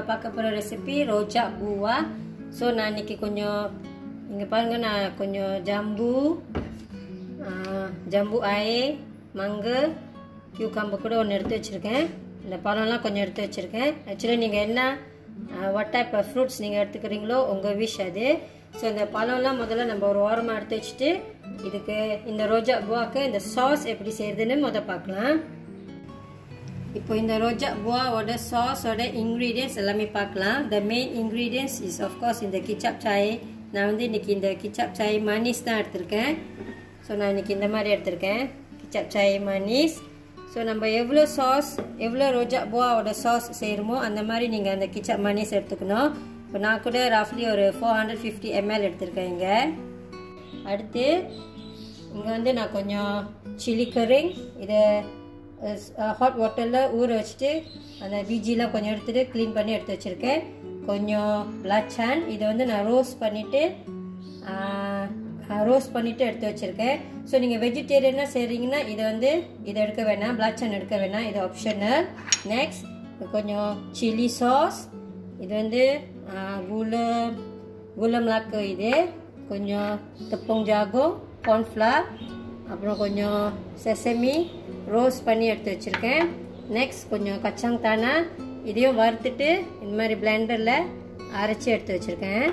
நம்ம பார்க்க போகிற ரெசிபி ரோஜா பூவா ஸோ நான் இன்னைக்கு கொஞ்சம் இங்கே பாருங்கள் நான் கொஞ்சம் ஜம்பு ஜம்பு ஆயே மங்கு கியூகாம்பு கூட ஒன்று எடுத்து வச்சுருக்கேன் இந்த பழம்லாம் கொஞ்சம் எடுத்து வச்சுருக்கேன் ஆக்சுவலி நீங்கள் என்ன வாட் டைப் ஆஃப் ஃப்ரூட்ஸ் நீங்கள் எடுத்துக்கிறீங்களோ உங்கள் விஷ் அது ஸோ இந்த பழம்லாம் முதல்ல நம்ம ஒரு ஓரமாக எடுத்து வச்சுட்டு இதுக்கு இந்த ரோஜா பூவாக்கு இந்த சாஸ் எப்படி செய்யுதுன்னு முத பார்க்கலாம் இப்போ இந்த ரோஜா பூவாவோட சாஸோட இன்க்ரீடியன்ஸ் எல்லாமே பார்க்கலாம் the main ingredients is of course இந்த கிச்சாப் சாய் நான் வந்து இன்றைக்கி இந்த கிச்சாப் சாய் மனிஸ் தான் எடுத்திருக்கேன் ஸோ நான் இன்றைக்கி இந்த மாதிரி எடுத்திருக்கேன் கிச்சாப் சாய் மனிஸ் ஸோ நம்ம எவ்வளோ சாஸ் எவ்வளோ ரோஜா பூவாவோட சாஸ் செய்கிறோமோ அந்த மாதிரி நீங்கள் அந்த கிச்சாப் மனிஸ் எடுத்துக்கணும் இப்போ நான் கூட ரஃப்லி ஒரு ஃபோர் ஹண்ட்ரட் ஃபிஃப்டி எம்எல் எடுத்திருக்கேன் இங்கே அடுத்து இங்கே வந்து நான் கொஞ்சம் சில்லி கரிங் இதை ஹாட் வாட்டரில் ஊற வச்சுட்டு அந்த பீஜிலாம் கொஞ்சம் எடுத்துகிட்டு க்ளீன் பண்ணி எடுத்து வச்சுருக்கேன் கொஞ்சம் பிளாச்சான் இதை வந்து நான் ரோஸ்ட் பண்ணிவிட்டு ரோஸ்ட் பண்ணிவிட்டு எடுத்து வச்சுருக்கேன் ஸோ நீங்கள் வெஜிடேரியனாக செய்கிறீங்கன்னா இதை வந்து இதை எடுக்க வேணாம் பிளாச்சான் எடுக்க வேணாம் இது ஆப்ஷனல் நெக்ஸ்ட் கொஞ்சம் சில்லி சாஸ் இது வந்து குலம் குலம் லாக்கு இது கொஞ்சம் தப்பம் ஜாகும் கார்ன்ஃப்ளவர் அப்புறம் கொஞ்சம் செசமி ரோஸ்ட் பண்ணி எடுத்து வச்சுருக்கேன் நெக்ஸ்ட் கொஞ்சம் கச்சாங் தானா இதையும் வறுத்துட்டு இந்த மாதிரி பிளெண்டரில் அரைச்சி எடுத்து வச்சுருக்கேன்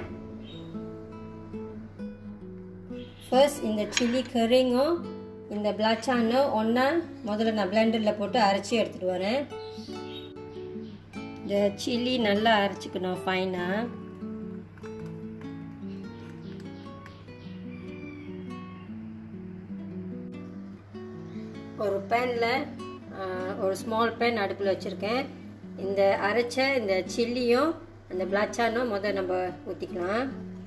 ஃபர்ஸ்ட் இந்த சில்லி கரிங்கும் இந்த பிளாச்சானும் ஒன்றா முதல்ல நான் பிளெண்டரில் போட்டு அரைச்சி எடுத்துகிட்டு வரேன் இந்த சில்லி நல்லா அரைச்சிக்கணும் ஃபைனாக ஒரு பேனில் ஒரு ஸ்மால் பேன் அடுப்பில் வச்சுருக்கேன் இந்த அரைச்ச இந்த சில்லியும் அந்த பிளாச்சானும் முதல் நம்ம ஊற்றிக்கலாம்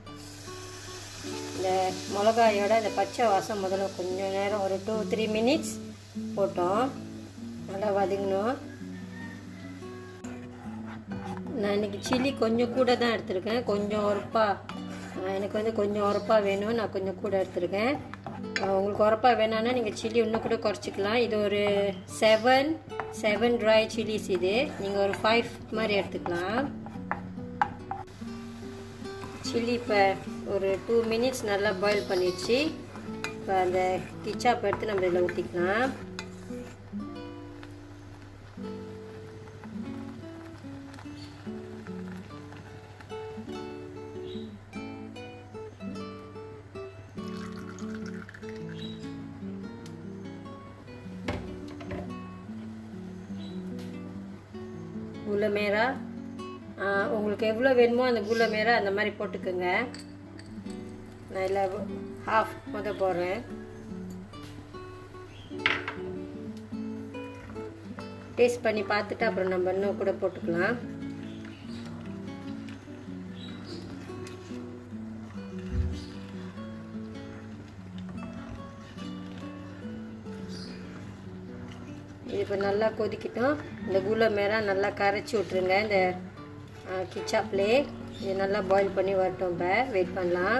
இந்த மிளகாயோட இந்த பச்சை வாசம் முதல்ல கொஞ்சம் நேரம் ஒரு டூ த்ரீ மினிட்ஸ் போட்டோம் நல்லா வதங்கணும் நான் இன்றைக்கி சில்லி கொஞ்சம் கூட தான் எடுத்திருக்கேன் கொஞ்சம் உரப்பாக எனக்கு வந்து கொஞ்சம் உரப்பாக வேணும் நான் கொஞ்சம் கூட எடுத்திருக்கேன் உங்களுக்கு உரப்பாக வேணான்னா நீங்கள் சில்லி இன்னும் கூட குறைச்சிக்கலாம் இது ஒரு செவன் செவன் ட்ரை சில்லிஸ் இது நீங்கள் ஒரு ஃபைவ் மாதிரி எடுத்துக்கலாம் சில்லி இப்போ ஒரு டூ மினிட்ஸ் நல்லா பாயில் பண்ணிடுச்சு இப்போ அந்த கிச்சாப் எடுத்து நம்ம இதில் ஊற்றிக்கலாம் குலமேரா உங்களுக்கு எவ்வளோ வேணுமோ அந்த குலமேரா அந்த மாதிரி போட்டுக்கோங்க நான் இல்லை ஹாஃப் முத போடுறேன் டேஸ்ட் பண்ணி பார்த்துட்டு அப்புறம் நம்ம இன்னும் கூட போட்டுக்கலாம் இது இப்போ நல்லா கொதிக்கிட்டோம் இந்த குல மேரா நல்லா கரைச்சி விட்ருங்க இந்த கிச்சாப்லே இது நல்லா பாயில் பண்ணி வரட்டும் இப்போ வெயிட் பண்ணலாம்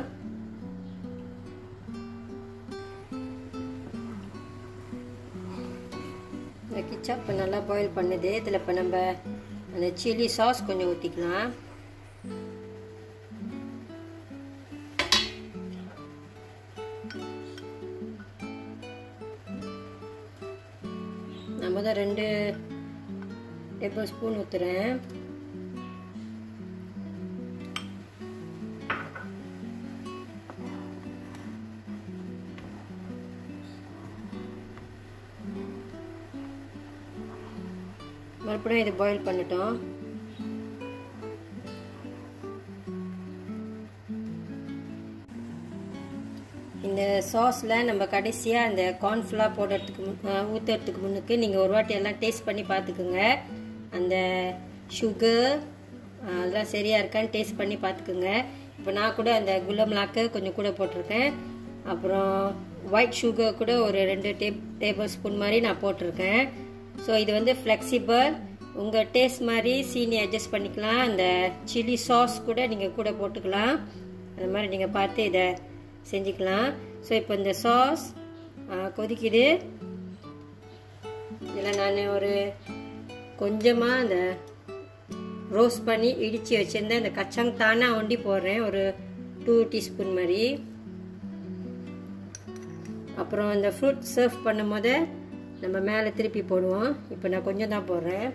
இந்த கிச்சாப் இப்போ நல்லா பாயில் பண்ணுது இதில் இப்போ நம்ம அந்த சில்லி சாஸ் கொஞ்சம் ஊற்றிக்கலாம் நம்ம தான் ரெண்டு டேபிள் ஸ்பூன் ஊற்றுறேன் மறுபடியும் இது பாயில் பண்ணிட்டோம் இந்த சாஸில் நம்ம கடைசியாக அந்த கார்ன்ஃப்ளவர் போடுறதுக்கு ஊற்றுறதுக்கு முன்னுக்கு நீங்கள் ஒரு வாட்டி எல்லாம் டேஸ்ட் பண்ணி பார்த்துக்குங்க அந்த சுகர் அதெல்லாம் சரியாக இருக்கான்னு டேஸ்ட் பண்ணி பார்த்துக்குங்க இப்போ நான் கூட அந்த குலம்லாக்கு கொஞ்சம் கூட போட்டிருக்கேன் அப்புறம் ஒயிட் சுகர் கூட ஒரு ரெண்டு டேப் டேபிள் ஸ்பூன் மாதிரி நான் போட்டிருக்கேன் ஸோ இது வந்து ஃப்ளெக்சிபிள் உங்கள் டேஸ்ட் மாதிரி சீனி அட்ஜஸ்ட் பண்ணிக்கலாம் அந்த சில்லி சாஸ் கூட நீங்கள் கூட போட்டுக்கலாம் அது மாதிரி நீங்கள் பார்த்து இதை செஞ்சுக்கலாம் ஸோ இப்போ இந்த சாஸ் கொதிக்குது இதில் நான் ஒரு கொஞ்சமாக அந்த ரோஸ்ட் பண்ணி இடித்து வச்சுருந்தேன் இந்த கச்சாங் தானா ஒண்டி போடுறேன் ஒரு டூ டீஸ்பூன் மாதிரி அப்புறம் இந்த ஃப்ரூட் சர்வ் பண்ணும் போது நம்ம மேலே திருப்பி போடுவோம் இப்போ நான் கொஞ்சம் தான் போடுறேன்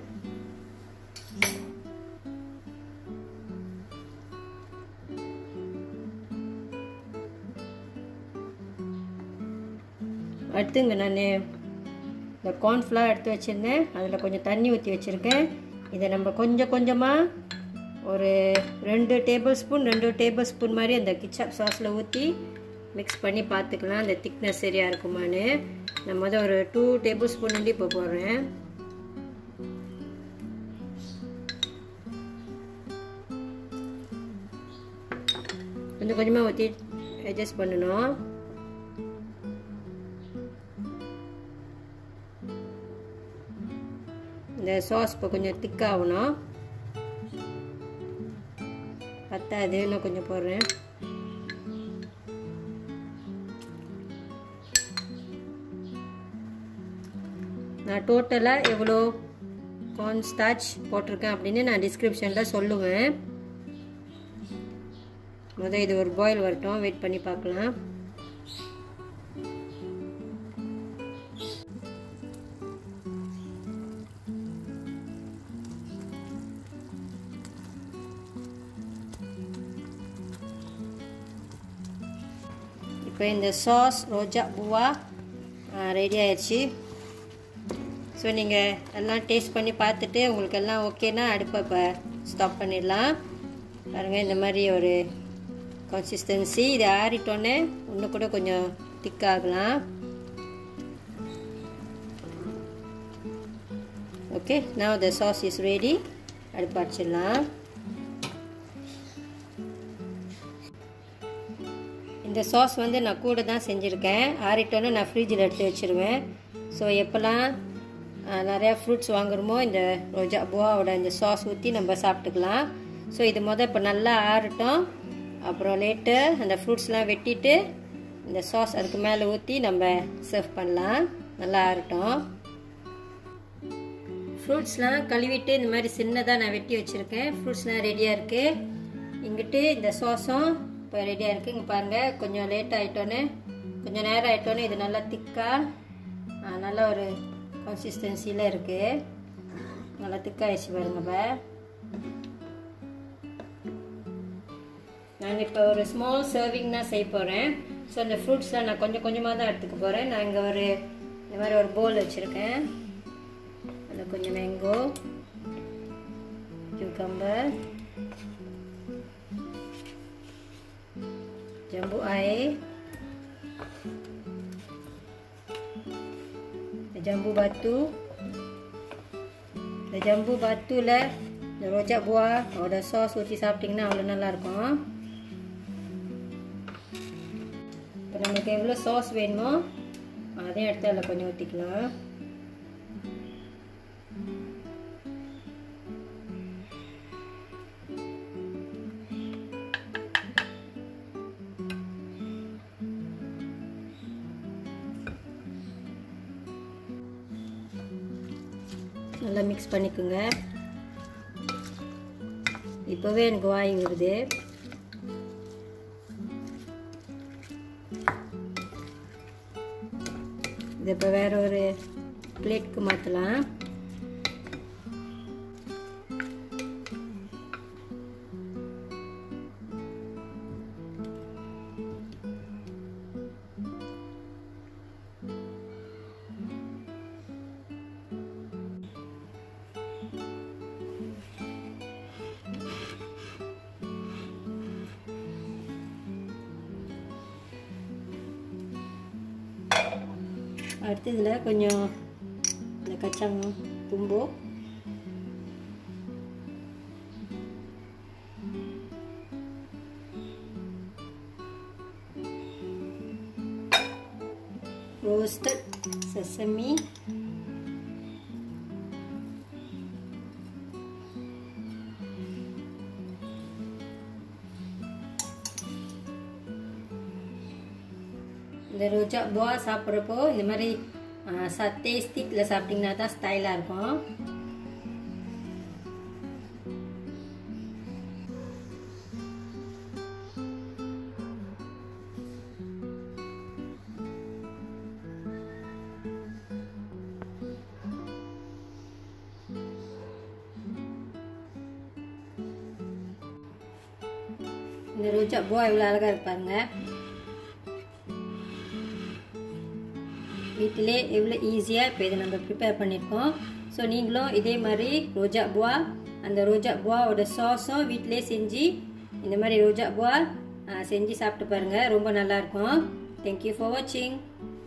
அடுத்துங்க நான் இந்த கார்ன்ஃப்ளவர் எடுத்து வச்சுருந்தேன் அதில் கொஞ்சம் தண்ணி ஊற்றி வச்சுருக்கேன் இதை நம்ம கொஞ்சம் கொஞ்சமாக ஒரு ரெண்டு டேபிள் ஸ்பூன் ரெண்டு டேபிள் ஸ்பூன் மாதிரி அந்த கிச்சப் சாஸில் ஊற்றி மிக்ஸ் பண்ணி பார்த்துக்கலாம் அந்த திக்னஸ் சரியாக இருக்குமான்னு நான் மொதல் ஒரு டூ டேபிள் ஸ்பூன் வந்து இப்போ போடுறேன் கொஞ்சம் கொஞ்சமாக ஊற்றி அட்ஜஸ்ட் பண்ணணும் இந்த சாஸ் இப்போ கொஞ்சம் திக்காகணும் பத்தாது இன்னும் கொஞ்சம் போடுறேன் நான் டோட்டலாக எவ்வளோ கார்ன் ஸ்டாச் போட்டிருக்கேன் அப்படின்னு நான் டிஸ்கிரிப்ஷனில் சொல்லுவேன் முதல் இது ஒரு பாயில் வரட்டும் வெயிட் பண்ணி பார்க்கலாம் இப்போ இந்த சாஸ் ரோஜா பூவா ரெடி ஆயிடுச்சு ஸோ நீங்கள் எல்லாம் டேஸ்ட் பண்ணி பார்த்துட்டு உங்களுக்கு எல்லாம் ஓகேனா அடுப்பை இப்போ ஸ்டாப் பண்ணிடலாம் பாருங்கள் இந்த மாதிரி ஒரு கன்சிஸ்டன்சி இது ஆறிட்டோன்னே இன்னும் கூட கொஞ்சம் திக்காகலாம் ஓகே நான் த சாஸ் இஸ் ரெடி அடுப்பாச்சிடலாம் இந்த சாஸ் வந்து நான் கூட தான் செஞ்சுருக்கேன் ஆறிட்டோன்னு நான் ஃப்ரிட்ஜில் எடுத்து வச்சுருவேன் ஸோ எப்போல்லாம் நிறையா ஃப்ரூட்ஸ் வாங்குறோமோ இந்த ரோஜா பூவாவோட இந்த சாஸ் ஊற்றி நம்ம சாப்பிட்டுக்கலாம் ஸோ இது மொதல் இப்போ நல்லா ஆறட்டும் அப்புறம் லேட்டு அந்த ஃப்ரூட்ஸ்லாம் வெட்டிட்டு இந்த சாஸ் அதுக்கு மேலே ஊற்றி நம்ம சர்வ் பண்ணலாம் நல்லா ஆறட்டும் ஃப்ரூட்ஸ்லாம் கழுவிட்டு இந்த மாதிரி சின்னதாக நான் வெட்டி வச்சுருக்கேன் ஃப்ரூட்ஸ்லாம் ரெடியாக இருக்குது இங்கிட்டு இந்த சாஸும் இப்போ ரெடியாக இருக்குது இங்கே பாருங்கள் கொஞ்சம் லேட் ஆகிட்டோன்னே கொஞ்சம் நேரம் ஆகிட்டோன்னே இது நல்லா திக்காக நல்ல ஒரு கன்சிஸ்டன்சியில் இருக்குது நல்லா திக்காகிடுச்சு பாருங்க இப்போ நான் இப்போ ஒரு ஸ்மால் சர்விங் தான் செய்ய போகிறேன் ஸோ இந்த ஃப்ரூட்ஸ்லாம் நான் கொஞ்சம் கொஞ்சமாக தான் எடுத்துக்க போகிறேன் நான் இங்கே ஒரு இந்த மாதிரி ஒரு போல் வச்சுருக்கேன் அதில் கொஞ்சம் mango cucumber jambu air jambu batu இந்த ஜம்பு பத்துல இந்த ரோஜா பூவா அதோட சாஸ் ஊற்றி சாப்பிட்டிங்கன்னா அவ்வளோ நல்லாயிருக்கும் இப்போ நமக்கு எவ்வளோ சாஸ் வேணுமோ அதையும் எடுத்து அதில் கொஞ்சம் ஊற்றிக்கலாம் நல்லா மிக்ஸ் பண்ணிக்கோங்க இப்போவே எனக்கு வாங்கிடுது இது இப்போ வேற ஒரு பிளேட்க்கு மாற்றலாம் அடுத்து இதில் கொஞ்சம் இந்த கச்சாங்க தும்போ roasted sesame இந்த ரோஜா புவா சாப்பிட்றப்போ இந்த மாதிரி சத்தே ஸ்டிக்கில் சாப்பிட்டிங்கன்னா தான் ஸ்டைலாக இருக்கும் இந்த ரோஜா பூவா எவ்வளோ அழகாக இருப்பாருங்க வீட்டிலே எவ்வளோ ஈஸியாக இப்போ இதை நம்ம ப்ரிப்பேர் பண்ணியிருக்கோம் ஸோ நீங்களும் இதே மாதிரி ரோஜா பூவா அந்த ரோஜா பூவாவோட சாஸும் வீட்டிலே செஞ்சு இந்த மாதிரி ரோஜா பூவா செஞ்சு சாப்பிட்டு பாருங்கள் ரொம்ப நல்லாயிருக்கும் தேங்க்யூ ஃபார் வாட்சிங்